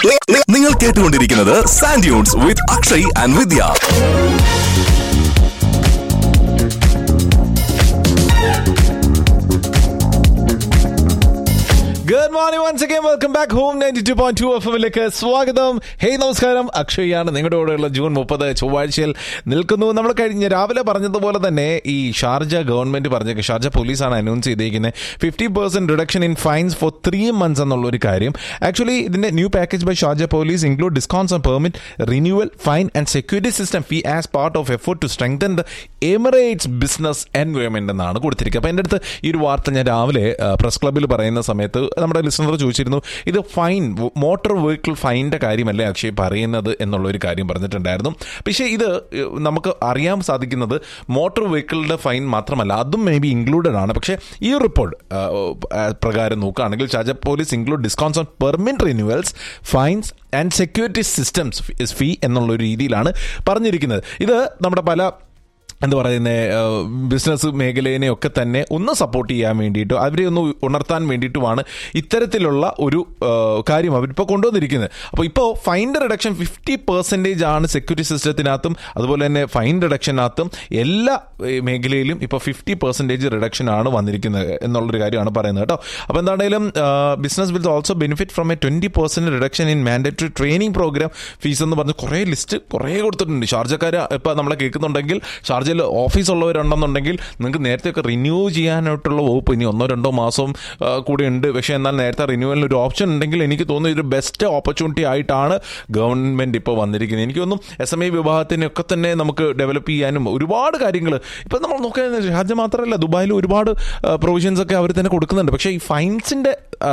നി- നിങ്ങൾ കേട്ടുകൊണ്ടിരിക്കുന്നത് Sandunes with Akshay and Vidya good morning once again welcome back home ninety two point two F എമ്മിലേക്ക് സ്വാഗതം ഹേയ് നമസ്കാരം അക്ഷയാണ് നിങ്ങളുടെ കൂടെയുള്ള ജൂൺ മുപ്പത് ചൊവ്വാഴ്ചയിൽ നിൽക്കുന്നു നമ്മൾ കഴിഞ്ഞ രാവിലെ പറഞ്ഞതുപോലെ തന്നെ ഈ ഷാർജ ഗവൺമെന്റ് പറഞ്ഞ ഷാർജ പോലീസാണ് അനൗൺസ് ചെയ്തിരിക്കുന്നത് fifty percent reduction in fines for three months എന്നുള്ള ഒരു കാര്യം ആക്ച്വലി ഇതിന്റെ new package by Sharjah police include discounts on permit renewal fine and security system fee as part of effort to strengthen the emirates business environment എന്നാണ് കൊടുത്തിരിക്കുക അപ്പോൾ എൻ്റെ അടുത്ത് ഈ ഒരു വാർത്ത ഞാൻ രാവിലെ പ്രസ് ക്ലബ്ബിൽ പറയുന്ന സമയത്ത് നമ്മുടെ ലിസണർ ചോദിച്ചിരുന്നു ഇത് ഫൈൻ മോട്ടോർ വെഹിക്കിൾ ഫൈനിന്റെ കാര്യമല്ലേ അക്ഷയ് പറയുന്നത് എന്നുള്ള ഒരു കാര്യം പറഞ്ഞിട്ടുണ്ടായിരുന്നു പക്ഷേ ഇത് ഏഹ്, നമുക്ക് അറിയാൻ സാധിക്കുന്നത് മോട്ടോർ വെഹിക്കിളിന്റെ ഫൈൻ മാത്രമല്ല അതും മേ ബി ഇൻക്ലൂഡഡ് ആണ് പക്ഷേ ഈ റിപ്പോർട്ട് പ്രകാരം നോക്കുകയാണെങ്കിൽ ഷാജ police include discounts on permit renewals fines and security systems fee എന്നുള്ള ഒരു രീതിയിലാണ് പറഞ്ഞിരിക്കുന്നത് ഇത് നമ്മുടെ പല എന്താ പറയുന്നത് ബിസിനസ് മേഖലയെ ഒക്കെ തന്നെ ഒന്ന് സപ്പോർട്ട് ചെയ്യാൻ വേണ്ടിയിട്ട് അവരെ ഒന്ന് ഉണർത്താൻ വേണ്ടിയിട്ടുമാണ് ഇത്തരത്തിലുള്ള ഒരു ആ, കാര്യം അവരിപ്പോൾ കൊണ്ടുവന്നിരിക്കുന്നത് അപ്പോൾ ഇപ്പോൾ ഫൈൻ റിഡക്ഷൻ ഫിഫ്റ്റി പെർസെൻറ്റേജ് ആണ് സെക്യൂരിറ്റി സിസ്റ്റത്തിനകത്തും അതുപോലെ തന്നെ ഫൈൻ റിഡക്ഷനകത്തും എല്ലാ ഏ, മേഖലയിലും ഇപ്പോൾ ഫിഫ്റ്റി പെർസെൻറ്റേജ് റിഡക്ഷൻ ആണ് വന്നിരിക്കുന്നത് എന്നുള്ളൊരു കാര്യമാണ് പറയുന്നത് കേട്ടോ അപ്പോൾ എന്താണെങ്കിലും business will also benefit from a twenty percent reduction in mandatory training program fees എന്ന് പറഞ്ഞ് കുറേ ലിസ്റ്റ് കുറേ കൊടുത്തിട്ടുണ്ട് ഷാർജക്കാർ ഇപ്പോൾ നമ്മളെ കേൾക്കുന്നുണ്ടെങ്കിൽ ഷാർജയിൽ ഓഫീസ് ഉള്ളവരുണ്ടെന്നുണ്ടെങ്കിൽ നിങ്ങൾക്ക് നേരത്തെ ഒക്കെ റിന്യൂ ചെയ്യാനായിട്ടുള്ള വകുപ്പ് ഇനി ഒന്നോ രണ്ടോ മാസം ആ, കൂടി ഉണ്ട് പക്ഷേ എന്നാൽ നേരത്തെ റിന്യൂവലിന് ഒരു ഓപ്ഷൻ ഉണ്ടെങ്കിൽ എനിക്ക് തോന്നുന്നു ഒരു ബെസ്റ്റ് ഓപ്പർച്യൂണിറ്റി ആയിട്ടാണ് ഗവൺമെന്റ് ഇപ്പോൾ വന്നിരിക്കുന്നത് എനിക്ക് തോന്നുന്നു എസ് എം ഐ വിഭാഗത്തിനൊക്കെ തന്നെ നമുക്ക് ഡെവലപ്പ് ചെയ്യാനും ഒരുപാട് കാര്യങ്ങൾ ഇപ്പം നമ്മൾ നോക്കുക ഷാർജ മാത്രമല്ല ദുബായിൽ ഒരുപാട് പ്രൊവിഷൻസ് ഒക്കെ അവർ തന്നെ കൊടുക്കുന്നുണ്ട് പക്ഷേ ഈ ഫൈൻസിന്റെ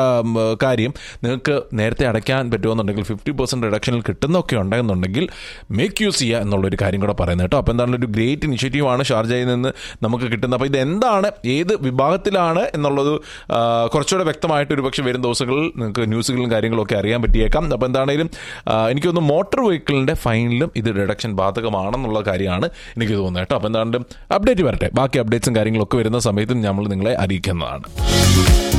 കാര്യം നിങ്ങൾക്ക് നേരത്തെ അടയ്ക്കാൻ പറ്റുമെന്നുണ്ടെങ്കിൽ ഫിഫ്റ്റി പെർസെന്റ് റിഡക്ഷനിൽ കിട്ടുന്നൊക്കെ ഉണ്ടെന്നുണ്ടെങ്കിൽ മേക്ക് യൂസ് ചെയ്യുക എന്നുള്ളൊരു കാര്യം കൂടെ പറയുന്നത് കേട്ടോ അപ്പോൾ എന്താണ് ഒരു ഗ്രേറ്റ് ഇനിഷ്യേറ്റീവാണ് ഷാർജയിൽ നിന്ന് നമുക്ക് കിട്ടുന്നത് അപ്പോൾ ഇത് എന്താണ് ഏത് വിഭാഗത്തിലാണ് എന്നുള്ളത് ആ, കുറച്ചുകൂടെ വ്യക്തമായിട്ട് ഒരു പക്ഷേ വരും ദിവസങ്ങളിൽ നിങ്ങൾക്ക് ന്യൂസുകളും കാര്യങ്ങളും ഒക്കെ അറിയാൻ പറ്റിയേക്കാം അപ്പോൾ എന്താണേലും ആ, എനിക്ക് തോന്നുന്നു മോട്ടോർ വെഹിക്കിളിൻ്റെ ഫൈനിലും ഇത് റിഡക്ഷൻ ബാധകമാണെന്നുള്ള കാര്യമാണ് എനിക്ക് തോന്നുന്നത് കേട്ടോ അപ്പോൾ എന്താണെങ്കിലും അപ്ഡേറ്റ് വരട്ടെ ബാക്കി അപ്ഡേറ്റ്സും കാര്യങ്ങളൊക്കെ വരുന്ന സമയത്തും നമ്മൾ നിങ്ങളെ അറിയിക്കുന്നതാണ്